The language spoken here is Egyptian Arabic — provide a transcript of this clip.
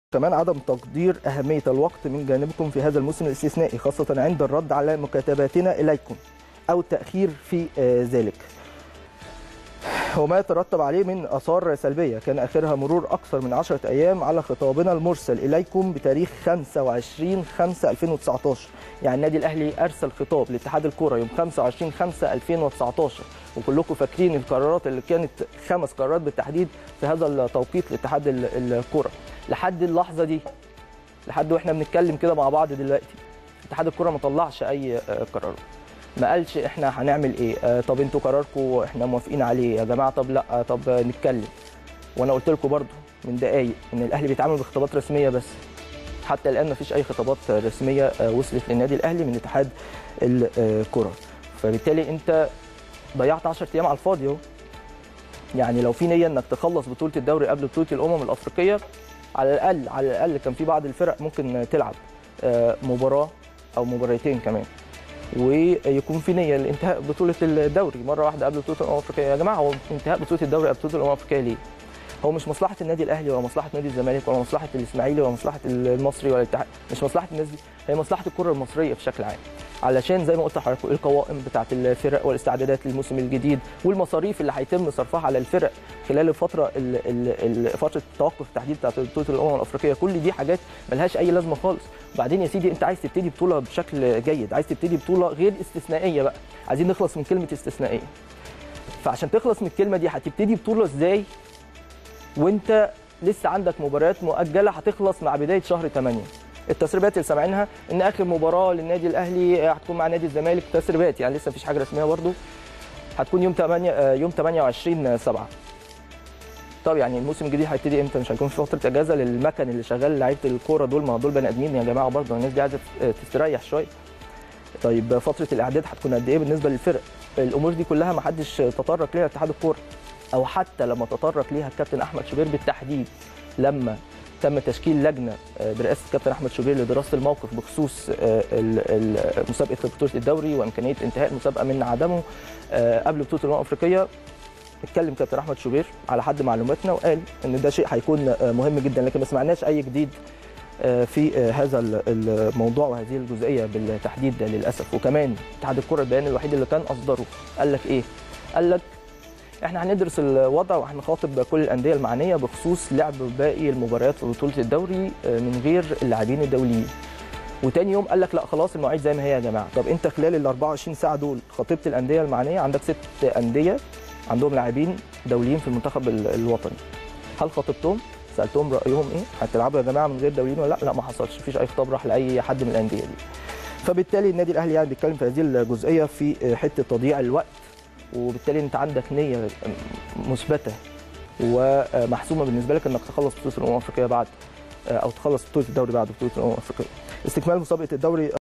كمان عدم تقدير أهمية الوقت من جانبكم في هذا الموسم الاستثنائي خاصة عند الرد على مكاتباتنا إليكم أو التأخير في آه، ذلك وما يترتب عليه من آثار سلبية كان آخرها مرور أكثر من 10 أيام على خطابنا المرسل إليكم بتاريخ 25 5 2019 يعني النادي الأهلي أرسل خطاب لاتحاد الكرة يوم 25 5 2019 وكلكم فاكرين القرارات اللي كانت خمس قرارات بالتحديد في هذا التوقيت لاتحاد ال- الكرة لحد اللحظة دي لحد واحنا بنتكلم كده مع بعض دلوقتي اتحاد الكرة ما طلعش أي آه، قرارات ما قالش احنا هنعمل ايه آه طب انتوا قراركم احنا موافقين عليه يا جماعه طب لا آه طب آه، نتكلم وانا قلت لكم برضو من دقايق ان الاهلي بيتعامل بخطابات رسميه بس حتى الان ما فيش اي خطابات رسميه آه، وصلت للنادي الاهلي من اتحاد الكره فبالتالي انت ضيعت 10 ايام على الفاضي اهو يعني لو في نيه انك تخلص بطوله الدوري قبل بطوله الامم الافريقيه على الاقل على الاقل كان في بعض الفرق ممكن تلعب آه، مباراه او مباراتين كمان ويكون في نيه لانتهاء بطوله الدوري مره واحده قبل بطوله الامم الافريقيه يا جماعه هو انتهاء بطوله الدوري قبل بطوله الامم الافريقيه ليه؟ هو مش مصلحه النادي الاهلي ولا مصلحه نادي الزمالك ولا مصلحه الاسماعيلي ولا مصلحه المصري ولا الاتحاد مش مصلحه الناس دي هي مصلحه الكره المصريه بشكل عام علشان زي ما قلت لحضراتكم القوائم بتاعه الفرق والاستعدادات للموسم الجديد والمصاريف اللي هيتم صرفها على الفرق خلال الفتره ال- ال- ال- فتره التوقف التحديد بتاعه بطوله الامم الافريقيه كل دي حاجات ملهاش اي لازمه خالص وبعدين يا سيدي انت عايز تبتدي بطوله بشكل جيد عايز تبتدي بطوله غير استثنائيه بقى عايزين نخلص من كلمه استثنائيه فعشان تخلص من الكلمه دي هتبتدي بطوله ازاي وانت لسه عندك مباريات مؤجله هتخلص مع بدايه شهر 8 التسريبات اللي سامعينها ان اخر مباراه للنادي الاهلي هتكون مع نادي الزمالك تسريبات يعني لسه مفيش حاجه رسميه برضو هتكون يوم 8 آه، يوم 28 7 طب يعني الموسم الجديد هيبتدي امتى مش هيكون في فتره اجازه للمكن اللي شغال لعيبه الكوره دول ما دول بني ادمين يا جماعه برضه الناس دي عايزه تستريح شويه طيب فتره الاعداد هتكون قد ايه بالنسبه للفرق الامور دي كلها ما حدش تطرق ليها اتحاد الكوره او حتى لما تطرق ليها الكابتن احمد شوبير بالتحديد لما تم تشكيل لجنه آه، برئاسه الكابتن احمد شوبير لدراسه الموقف بخصوص آه، ال- ال- مسابقه بطوله الدوري وامكانيه انتهاء المسابقه من عدمه آه، قبل بطوله الامم الافريقيه اتكلم كابتن احمد شوبير على حد معلوماتنا وقال ان ده شيء هيكون آه، مهم جدا لكن ما سمعناش اي جديد آه، في آه، هذا ال- الموضوع وهذه الجزئيه بالتحديد للاسف وكمان اتحاد الكره البيان الوحيد اللي كان اصدره قال لك ايه؟ قال لك احنا هندرس الوضع وهنخاطب كل الانديه المعنيه بخصوص لعب باقي المباريات في بطوله الدوري آه، من غير اللاعبين الدوليين وتاني يوم قال لك لا خلاص المواعيد زي ما هي يا جماعه طب انت خلال ال 24 ساعه دول خاطبت الانديه المعنيه عندك ست انديه عندهم لاعبين دوليين في المنتخب ال- الوطني هل خاطبتهم سالتهم رايهم ايه هتلعبوا يا جماعه من غير دوليين ولا لا لا ما حصلش مفيش اي خطاب راح لاي حد من الانديه دي فبالتالي النادي الاهلي يعني بيتكلم في هذه الجزئيه في حته تضييع الوقت وبالتالي انت عندك نيه مثبته ومحسومه بالنسبه لك انك تخلص بطوله الامم الافريقيه بعد او تخلص بطوله الدوري بعد بطوله الامم الافريقيه استكمال مسابقه الدوري